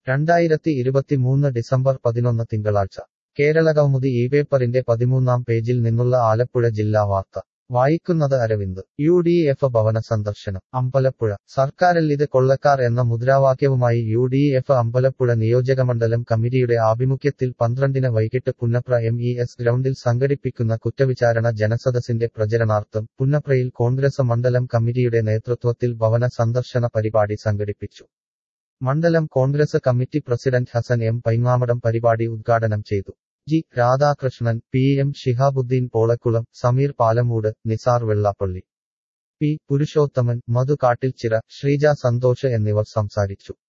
രണ്ടായിരത്തി ഇരുപത്തിമൂന്ന് ഡിസംബർ പതിനൊന്ന് തിങ്കളാഴ്ച കേരളകൗമുദി ഈ പേപ്പറിന്റെ പതിമൂന്നാം പേജിൽ നിന്നുള്ള ആലപ്പുഴ ജില്ലാ വാർത്ത വായിക്കുന്നത് അരവിന്ദ് യു ഡി എഫ് ഭവന സന്ദർശനം അമ്പലപ്പുഴ സർക്കാരിൽ ഇത് കൊള്ളക്കാർ എന്ന മുദ്രാവാക്യവുമായി യു ഡി എഫ് അമ്പലപ്പുഴ നിയോജകമണ്ഡലം കമ്മിറ്റിയുടെ ആഭിമുഖ്യത്തിൽ പന്ത്രണ്ടിന് വൈകിട്ട് പുന്നപ്ര എം ഇ എസ് ഗ്രൗണ്ടിൽ സംഘടിപ്പിക്കുന്ന കുറ്റവിചാരണ ജനസദസ്സിന്റെ പ്രചരണാർത്ഥം പുന്നപ്രയിൽ കോൺഗ്രസ് മണ്ഡലം കമ്മിറ്റിയുടെ നേതൃത്വത്തിൽ ഭവന സന്ദർശന പരിപാടി സംഘടിപ്പിച്ചു മണ്ഡലം Congress committee president Hasan M Paingamadam പരിപാടി ഉദ്ഘാടനം ചെയ്തു G Radhakrishnan P M Shihabuddin Polakkulam Sameer Palamoodu Nisar Vellappally P Purushothaman Madhu Kattilchira Sreeja Santhosh എന്നിവർ സംസാരിച്ചു